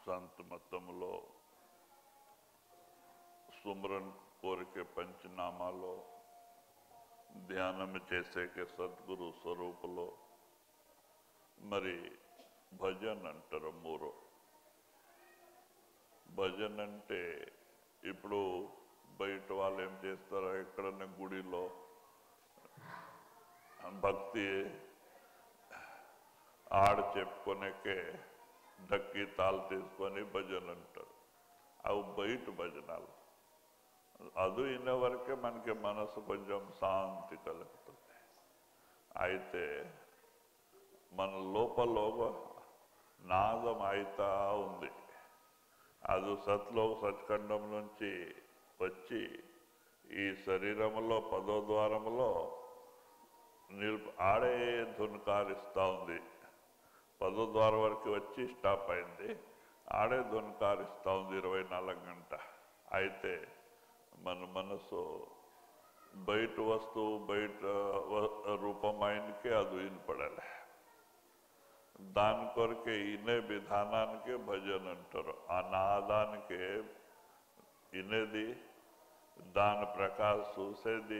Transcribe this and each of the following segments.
సంత మొత్తంలో సుమరన్ కోరికే పంచనామాలో ధ్యానం చేసేకే సద్గురు స్వరూపులో మరి భజన్ అంటారు మూరో భజన్ అంటే ఇప్పుడు బయట వాళ్ళు ఏం చేస్తారో ఎక్కడన్నా గుడిలో భక్తి ఆడ చెప్పుకొనేకే డక్కి తాళ తీసుకొని భజన అంటారు అవి బయట భజనాలు అది వినే వరకే మనకి మనసు కొంచెం శాంతి కలుగుతుంది అయితే మన లోపల నాదం అయితా ఉంది అది సత్లో సత్ఖండం నుంచి వచ్చి ఈ శరీరంలో పదో ద్వారంలో నిలుపు ఆడే ధున్కారిస్తూ ఉంది పదో ద్వారం వరకు వచ్చి స్టాప్ అయింది ఆడే ధున్కారిస్తూ ఉంది ఇరవై నాలుగు గంట అయితే మన మనసు బయట వస్తువు బయట వ- రూపం ఆయనకే అది వినపడాలి దాని కొరకే ఇనే విధానానికే భజన అంటారు ఆ నాదానికే ఇనేది దాని ప్రకారం చూసేది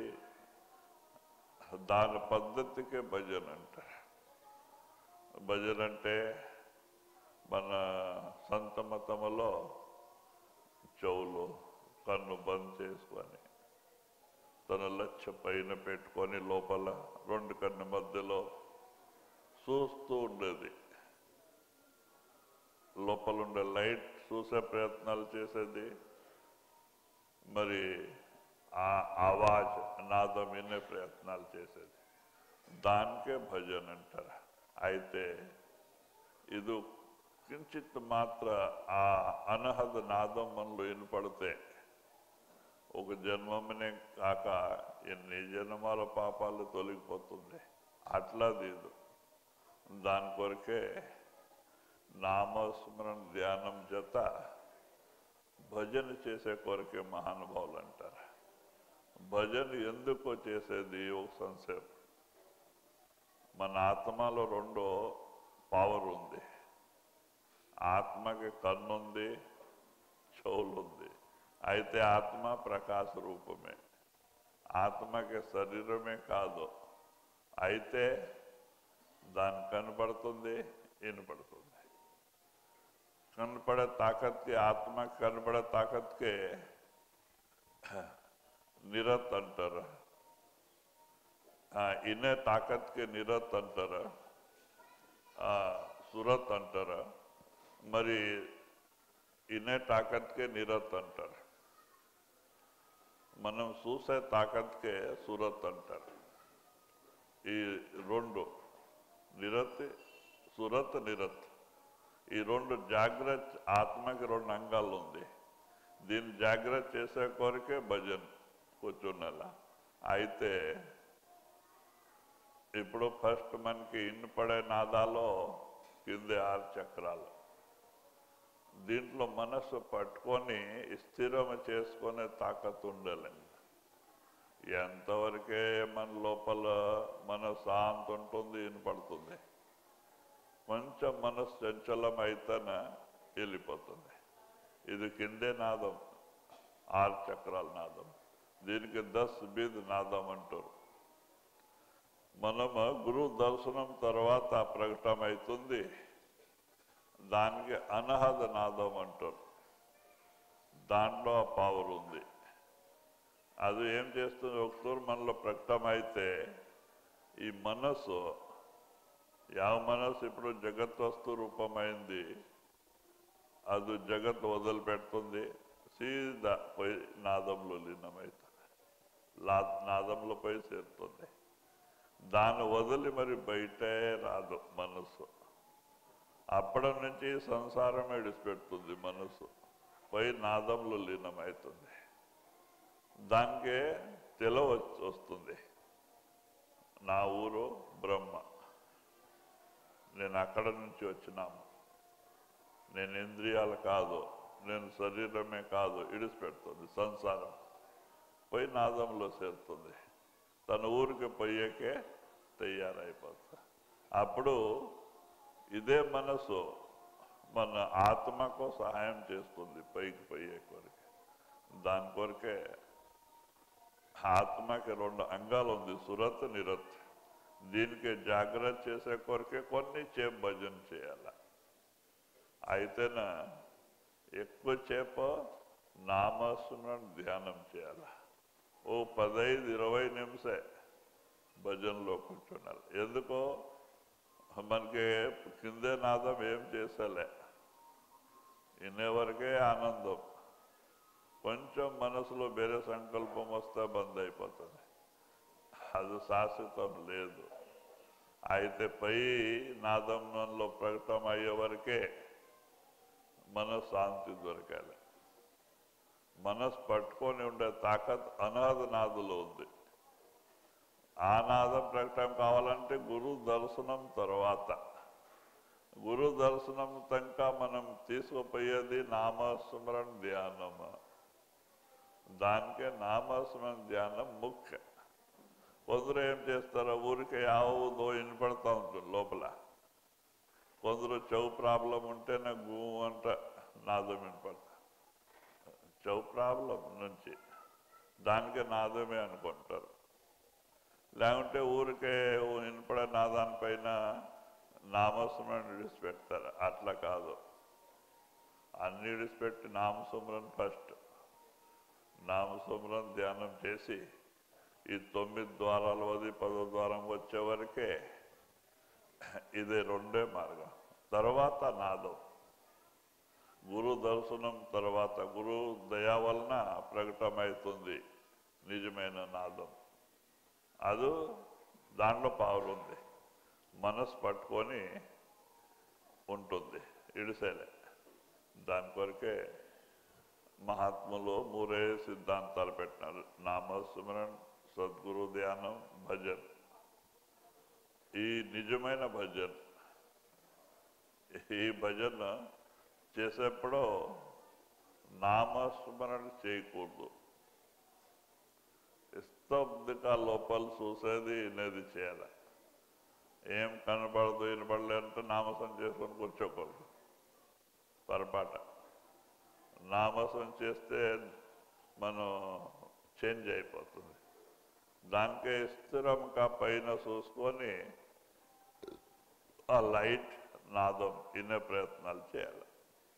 దాని పద్ధతికే భజన అంటారు భజన అంటే మన సంత మతములో చెవులు కన్ను బంద్ చేసుకొని తన లక్ష్య పైన పెట్టుకొని లోపల రెండు కన్ను మధ్యలో చూస్తూ ఉండేది లోపల ఉండే లైట్ చూసే ప్రయత్నాలు చేసేది మరి ఆ ఆవాజ్ నాదం వినే ప్రయత్నాలు చేసేది దానికే భజన అంటారు అయితే ఇది కించిత్ మాత్ర ఆ అనహద నాదం మనలో వినపడితే ఒక జన్మమనే కాక ఎన్ని జన్మాల పాపాలు తొలగిపోతుంది అట్లా తీదు దాని కొరకే నామస్మరణ ధ్యానం జత భజన చేసే కొరకే మహానుభావులు అంటారు భజన ఎందుకో చేసేది ఒక సంశయం మన ఆత్మలో రెండో పవర్ ఉంది ఆత్మకి కన్నుంది చెవులుంది అయితే ఆత్మ ప్రకాశ రూపమే ఆత్మకి శరీరమే కాదు అయితే దాని కనబడుతుంది వినపడుతుంది కనపడే తాకత్కి ఆత్మకి కనబడే తాకత్కే నిరత్ అంటారు ఆ, ఇనే తాకత్కి నిరత్ అంటారు ఆ, సురత్ అంటారు మరి ఇనే తాకత్కే నిరత్ అంటారు మనం చూసే తాకత్కే సురత్ అంటారు ఈ రెండు నిరత్ సురత్ నిరత్ ఈ రెండు జాగ్రత్త ఆత్మకి రెండు అంగాలు ఉంది దీన్ని జాగ్రత్త చేసే కొరకే భజన్ కూర్చున్నలా అయితే ఇప్పుడు ఫస్ట్ మనకి ఇన్పడే నాదాలో కింది ఆరు చక్రాలు దీంట్లో మనసు పట్టుకొని స్థిరం చేసుకునే తాకత్ ఉండాలి ఎంతవరకే మన లోపల మన శాంతి ఉంటుంది వినపడుతుంది కొంచెం మనసు చంచలం అయితేనే వెళ్ళిపోతుంది ఇది కిందే నాదం ఆరు చక్రాల నాదం దీనికి దస్ బీద్ నాదం అంటారు మనము గురు దర్శనం తర్వాత ప్రకటమవుతుంది దానికి అనహద నాదం అంటారు దాంట్లో ఆ పవర్ ఉంది అది ఏం చేస్తుంది ఒకసారి మనలో ప్రకటమైతే ఈ మనసు ಯಾವ మనసు ఇప్పుడు జగత్ వస్తు రూపమైంది అది జగత్ వదిలిపెడుతుంది సీదా పోయి నాదంలో లీనమవుతుంది లా నాదంలో పోయి చేరుతుంది దాన్ని వదిలి మరి బయటే రాదు మనసు అప్పటి నుంచి సంసారం విడిచిపెడుతుంది మనసు పోయి నాదంలో లీనమవుతుంది దానికే తెలవ వస్తుంది నా ఊరు బ్రహ్మ నేను అక్కడ నుంచి వచ్చినాను నేను ఇంద్రియాలు కాదు నేను శరీరమే కాదు ఇడిచిపెడుతుంది సంసారం పోయి నాదంలో చేరుతుంది తన ఊరికి పోయేకే తయారైపోతుంది అప్పుడు ఇదే మనసు మన ఆత్మకు సహాయం చేస్తుంది పైకి పోయే కొరకే దాని కొరకే ఆత్మకి రెండు అంగాలు ఉంది సురత్ నిరత్ దీనికి జాగ్రత్త చేసే కొరకే కొన్ని చేప భజన చేయాల అయితేనా ఎక్కువ చేప నామస్మరణ ధ్యానం చేయాల ఓ పదైదు ఇరవై నిమిషే భజనలో కూర్చున్నారు ఎందుకో మనకి కిందే నాదం ఏం చేసేలే వినేవరకే ఆనందం కొంచెం మనసులో వేరే సంకల్పం వస్తే బంద్ అయిపోతుంది అది శాశ్వతం లేదు అయితే పై నాదంలో ప్రకటన అయ్యే వరకే మన శాంతి దొరకాలి మనసు పట్టుకొని ఉండే తాకత్ అనాథ నాదులో ఉంది ఆ నాదం ప్రకటన కావాలంటే గురు దర్శనం తర్వాత గురు దర్శనం తనక మనం తీసుకుపోయేది నామస్మరణ ధ్యానం దానికే నామస్మరణ ధ్యానం ముఖ్య కొందరు ఏం చేస్తారో ఊరికే యావుదో వినపడతా ఉంటుంది లోపల కొందరు చెవు ప్రాబ్లం ఉంటే నాకు గు అంట నాదం వినపడతా చెవు ప్రాబ్లం నుంచి దానికే నాదమే అనుకుంటారు లేకుంటే ఊరికే వినపడే నాదానిపైన నామస్మరణ విడిచిపెడతారు అట్లా కాదు అన్ని విడిచిపెట్టి నామస్మరణ ఫస్ట్ నామస్మరణ ధ్యానం చేసి ఈ తొమ్మిది ద్వారాలు వది పదో ద్వారం వచ్చే వరకే ఇదే రెండే మార్గం తర్వాత నాదం గురు దర్శనం తర్వాత గురు దయా వలన ప్రకటమవుతుంది నిజమైన నాదం అది దాంట్లో పవర్ ఉంది మనసు పట్టుకొని ఉంటుంది ఇడిసేలే దాని కొరకే మహాత్ములు మూరే సిద్ధాంతాలు పెట్టినారు నామస్మరణ సద్గురు ధ్యానం భజన్ ఈ నిజమైన భజన్ ఈ భజన చేసేప్పుడు నామస్మరణ చేయకూడదు స్తబ్దిక లోపల చూసేది వినేది చేయాలి ఏం కనపడదు వినపడలే అంటే నామసం చేసుకొని కూర్చోకూడదు పొరపాట నామసం చేస్తే మనం చేంజ్ అయిపోతుంది దానికే స్థిరంగా పైన చూసుకొని ఆ లైట్ నాదం వినే ప్రయత్నాలు చేయాలి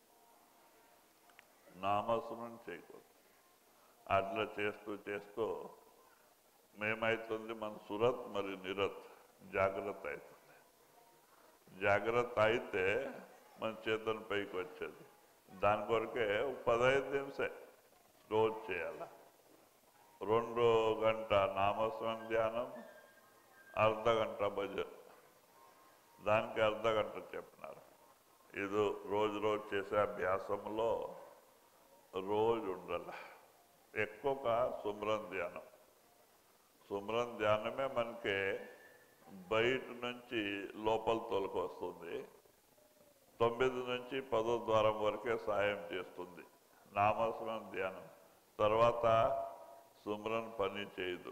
నామస్మరణ చేయకూడదు అట్లా చేస్తూ చేస్తూ మేమైతుంది మన సురత్ మరియు నిరత్ జాగ్రత్త అవుతుంది జాగ్రత్త అయితే మన చేతుల పైకి వచ్చేది దాని కొరకే పదహైదు నిమిషే రోజు చేయాల రెండు గంట నామస్మరణ ధ్యానం అర్ధ గంట భజన దానికి అర్ధ గంట చెప్పినారు ఇది రోజు రోజు చేసే అభ్యాసంలో రోజు ఉండాలి ఎక్కువగా సుమ్రం ధ్యానం సుమ్రం ధ్యానమే మనకి బయట నుంచి లోపల తోలుకు వస్తుంది తొమ్మిది నుంచి పదో ద్వారం వరకే సహాయం చేస్తుంది నామస్మరణ ధ్యానం తర్వాత సుమ్రన్ పని చేయదు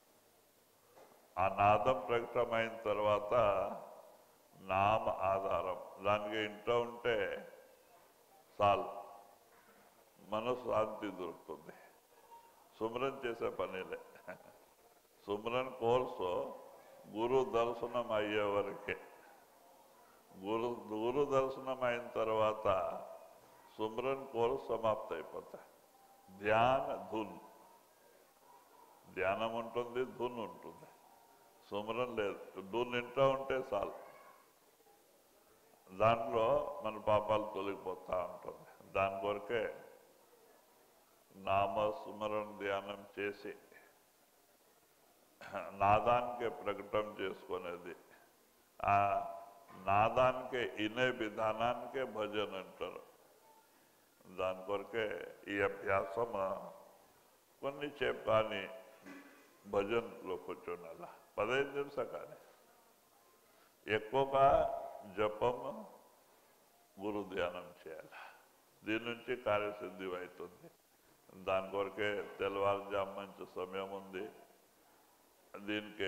ఆ నాదం ప్రకటమైన తర్వాత నామ ఆధారం దానికి ఇంట్లో ఉంటే చాలు మనసు శాంతి దొరుకుతుంది సుమ్రన్ చేసే పనిలే సుమ్రన్ కోర్సు గురు దర్శనం అయ్యే వరకే గురు గురు దర్శనం అయిన తర్వాత సుమ్రన్ కోర్సు సమాప్త అయిపోతాయి ధ్యాన ధున్ ధ్యానం ఉంటుంది ధున్ ఉంటుంది సుమరం లేదు ధున్ ఇంట్లో ఉంటే చాలు దాంట్లో మన పాపాలు తొలగిపోతా ఉంటుంది దాని కొరకే నామ సుమరణ ధ్యానం చేసి నాదానికే ప్రకటన చేసుకునేది ఆ నాదానికే ఇనే విధానానికే భజన అంటారు దాని కొరకే ఈ అభ్యాసం కొన్ని చేపు కానీ భజనలో కూర్చోనాల పదహైదు నిమిషం కానీ ఎక్కువగా జపం గురు ధ్యానం చేయాలి దీని నుంచి కార్యసిద్ధి అవుతుంది దాని కొరకే తెల్లవారుజాము మంచి సమయం ఉంది దీనికి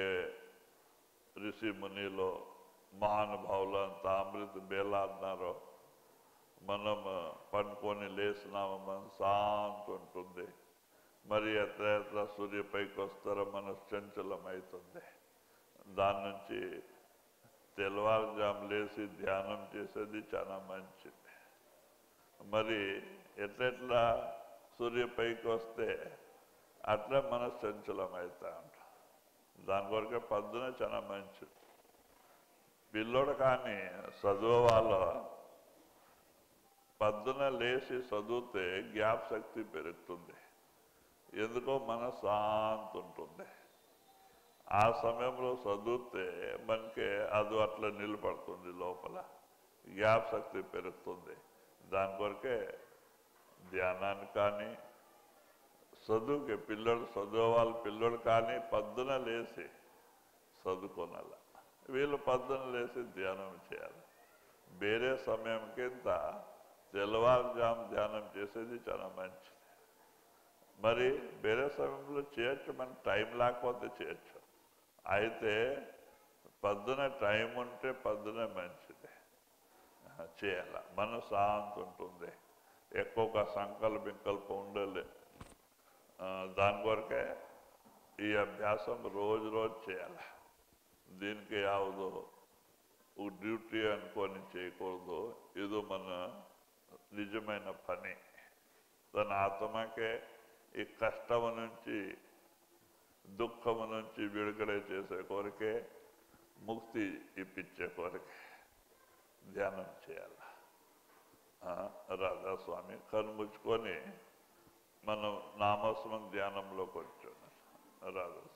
ఋషి మునిలో మహానుభావులు అంత అమృత బేలాడినారో మనం పండుకొని లేచినాము మనం శాంతి ఉంటుంది మరి ఎత్ర ఎత్ర సూర్య పైకి వస్తారో మనసు చంచలం అవుతుంది దాని నుంచి తెల్లవారుజాము లేచి ధ్యానం చేసేది చాలా మంచిది మరి ఎట్లెట్లా సూర్య పైకి వస్తే అట్లా మనసు చంచలం అవుతా ఉంటాం దాని కొరకే పొద్దున చాలా మంచిది పిల్లోడు కానీ చదువు వాళ్ళ పొద్దున లేచి చదివితే జ్ఞాప శక్తి పెరుగుతుంది ఎందుకో మన శాంతి ఉంటుంది ఆ సమయంలో చదివితే మనకి అది అట్లా నిలబడుతుంది లోపల జ్ఞాప శక్తి పెరుగుతుంది దాని కొరకే ధ్యానాన్ని కానీ చదువుకి పిల్లలు చదువువాలి పిల్లలు కానీ పొద్దున లేచి చదువుకోనాల వీళ్ళు పొద్దున లేచి ధ్యానం చేయాలి వేరే సమయం కింద తెల్లవారుజాము ధ్యానం చేసేది చాలా మంచిది మరి వేరే సమయంలో చేయొచ్చు మనకు టైం లేకపోతే చేయొచ్చు అయితే పొద్దున టైం ఉంటే పొద్దున మంచిది చేయాల మన శాంతి ఉంటుంది ఎక్కువగా సంకల్ప వికల్పం ఉండలే ఆ, దాని కొరకే ఈ అభ్యాసం రోజు రోజు చేయాలి దీనికి యావదో ఒక డ్యూటీ అనుకొని చేయకూడదు ఇది మన నిజమైన పని తన ఆత్మకే ఈ కష్టము నుంచి దుఃఖము నుంచి విడుదల చేసే కోరికే ముక్తి ఇప్పించే కోరికే ధ్యానం చేయాలి ఆ, రాధాస్వామి కనుముచ్చుకొని మనం నామస్మం ధ్యానంలోకి వచ్చాం రాధాస్వామి